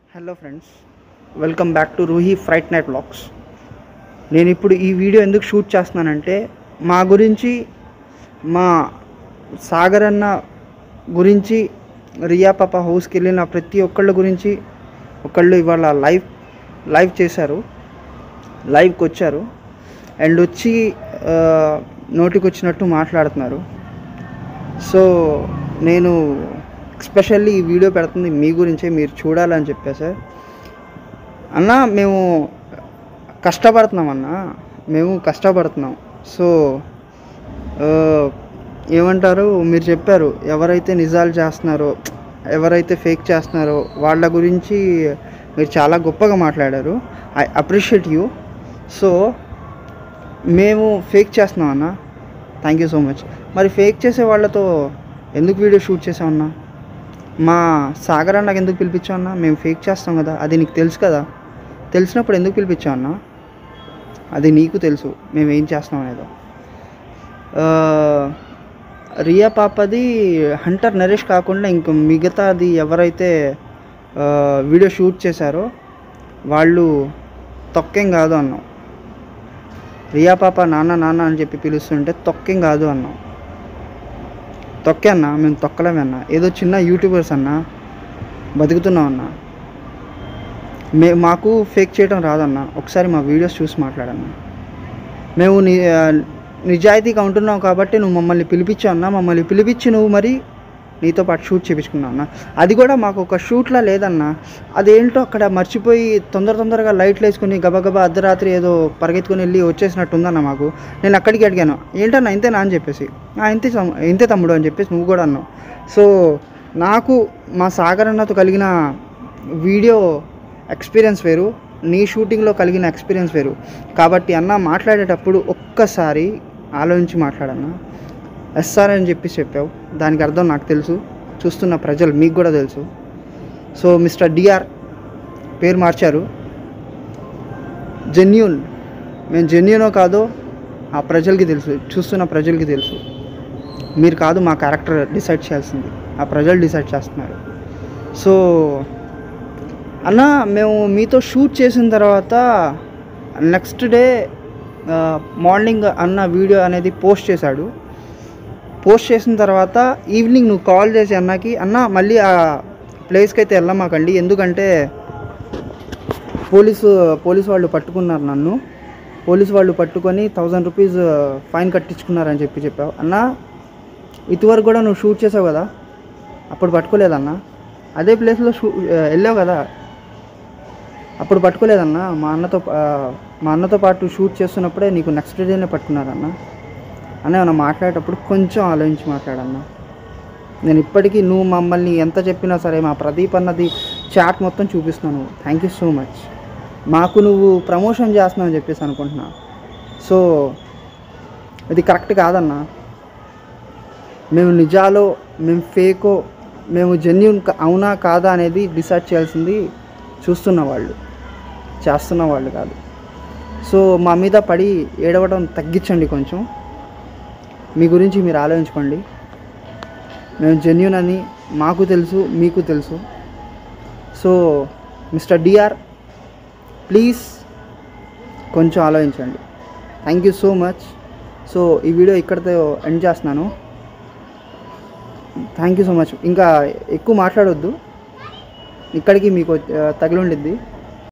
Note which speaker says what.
Speaker 1: hello friends welcome back to Ruhi fright night blogs నేను ఇప్పుడు ఈ వీడియో ఎందుకు షూట్ చేస్తున్నానంటే మా గురించి మా సాగర్ అన్న గురించి రియా పాప హౌస్కి వెళ్ళిన ప్రతి ఒక్కళ్ళ గురించి ఒకళ్ళు ఇవాళ లైవ్ లైవ్ చేశారు లైవ్కి వచ్చారు అండ్ వచ్చి ఆ, నోటికి వచ్చినట్టు మాట్లాడుతున్నారు సో నేను ఎస్పెషల్లీ ఈ వీడియో పెడుతుంది మీ గురించే మీరు చూడాలని చెప్పా సార్ అన్న మేము కష్టపడుతున్నాం అన్న మేము కష్టపడుతున్నాం సో ఆ, ఏమంటారు మీరు చెప్పారు ఎవరైతే నిజాలు చేస్తున్నారో ఎవరైతే ఫేక్ చేస్తున్నారో వాళ్ళ గురించి మీరు చాలా గొప్పగా మాట్లాడారు ఐ అప్రిషియేట్ యూ సో మేము ఫేక్ చేస్తున్నాం అన్న థ్యాంక్ యూ సో మచ్ మరి ఫేక్ చేసే వాళ్ళతో ఎందుకు వీడియో షూట్ చేసామన్నా మా సాగర్ అన్నకి ఎందుకు పిలిపించావు అన్న మేము ఫేక్ చేస్తాం కదా అది నీకు తెలుసు కదా తెలిసినప్పుడు ఎందుకు పిలిపించావు అన్న అది నీకు తెలుసు మేము ఏం చేస్తాం అనేదో ఆ, రియా పాపది హంటర్ నరేష్ కాకుండా ఇంక మిగతాది ఎవరైతే ఆ, వీడియో షూట్ చేశారో వాళ్ళు తొక్కేం కాదు అన్నాం రియా పాప నాన్న నాన్న అని చెప్పి పిలుస్తుంటే తొక్కేం కాదు అన్నాం తొక్కే అన్న మేము తొక్కలేమే అన్న ఏదో చిన్న యూట్యూబర్స్ అన్న బతుకుతున్నాం అన్న మే మాకు ఫేక్ చేయడం రాదన్న ఒకసారి మా వీడియోస్ చూసి మాట్లాడన్న మేము ని ఆ, నిజాయితీగా ఉంటున్నావు కాబట్టి నువ్వు మమ్మల్ని పిలిపించావు అన్న మమ్మల్ని పిలిపించి నువ్వు మరి నీతో పాటు షూట్ చేయించుకున్నావు అన్న అది కూడా మాకు ఒక షూట్లా లేదన్న అదేంటో అక్కడ మర్చిపోయి తొందర తొందరగా లైట్లు వేసుకుని గబగబా అర్ధరాత్రి ఏదో పరిగెత్తుకుని వెళ్ళి వచ్చేసినట్టు ఉందన్న మాకు నేను అక్కడికి అడిగాను ఏంటన్నా ఇంతేనా అని చెప్పేసి "ఆ, ఇంతే తమ్- ఇంతే తమ్ముడు అని చెప్పేసి నువ్వు కూడా అన్నావు సో నాకు మా సాగర్ అన్నతో కలిగిన వీడియో ఎక్స్పీరియన్స్ వేరు నీ షూటింగ్లో కలిగిన ఎక్స్పీరియన్స్ వేరు కాబట్టి అన్న మాట్లాడేటప్పుడు ఒక్కసారి ఆలోచించి మాట్లాడన్నా ఎస్ఆర్ అని చెప్పి చెప్పావు దానికి అర్థం నాకు తెలుసు చూస్తున్న ప్రజలు మీకు కూడా తెలుసు సో మిస్టర్ డిఆర్ పేరు మార్చారు జెన్యున్ మేము జెన్యునో కాదో ఆ ప్రజలకి తెలుసు చూస్తున్న ప్రజలకి తెలుసు మీరు కాదు మా క్యారెక్టర్ డిసైడ్ చేయాల్సింది ఆ ప్రజలు డిసైడ్ చేస్తున్నారు సో అన్న మేము మీతో షూట్ చేసిన తర్వాత నెక్స్ట్ డే మార్నింగ్ అన్న వీడియో అనేది పోస్ట్ చేశాడు పోస్ట్ చేసిన తర్వాత ఈవినింగ్ నువ్వు కాల్ చేసి అన్నకి అన్న మళ్ళీ ఆ ప్లేస్కి అయితే వెళ్ళమాకండి ఎందుకంటే పోలీసు పోలీసు వాళ్ళు పట్టుకున్నారు నన్ను పోలీసు వాళ్ళు పట్టుకొని థౌజండ్ రూపీస్ ఫైన్ కట్టించుకున్నారని చెప్పి చెప్పావు అన్న ఇటువరకు కూడా నువ్వు షూట్ చేసావు కదా అప్పుడు పట్టుకోలేదన్న అదే ప్లేస్లో షూ ఆ, వెళ్ళావు కదా అప్పుడు పట్టుకోలేదన్న మా అన్నతో ఆ, మా అన్నతో పాటు షూట్ చేస్తున్నప్పుడే నీకు నెక్స్ట్ డేనే పట్టుకున్నారన్న అన్న ఏమన్నా మాట్లాడేటప్పుడు కొంచెం ఆలోచించి మాట్లాడన్నా నేను ఇప్పటికీ నువ్వు మమ్మల్ని ఎంత చెప్పినా సరే మా ప్రదీప్ అన్నది చాట్ మొత్తం చూపిస్తున్నాను థ్యాంక్ యూ సో మచ్ మాకు నువ్వు ప్రమోషన్ చేస్తున్నావు అని చెప్పేసి అనుకుంటున్నా సో ఇది కరెక్ట్ కాదన్నా మేము నిజాలో మేము ఫేకో మేము జెన్యున్ అవునా కాదా అనేది డిసైడ్ చేయాల్సింది చూస్తున్న వాళ్ళు చేస్తున్న వాళ్ళు కాదు సో మా మీద పడి ఏడవడం తగ్గించండి కొంచెం మీ గురించి మీరు ఆలోచించుకోండి మేము జెన్యున్ అని మాకు తెలుసు మీకు తెలుసు సో మిస్టర్ డిఆర్ ప్లీజ్ కొంచెం ఆలోచించండి thank you so much so ఈ వీడియో ఇక్కడితో ఎండ్ చేస్తున్నాను థ్యాంక్ యూ సో మచ్ ఇంకా ఎక్కువ మాట్లాడొద్దు ఇక్కడికి మీకు ఆ, తగిలి ఉండిద్ది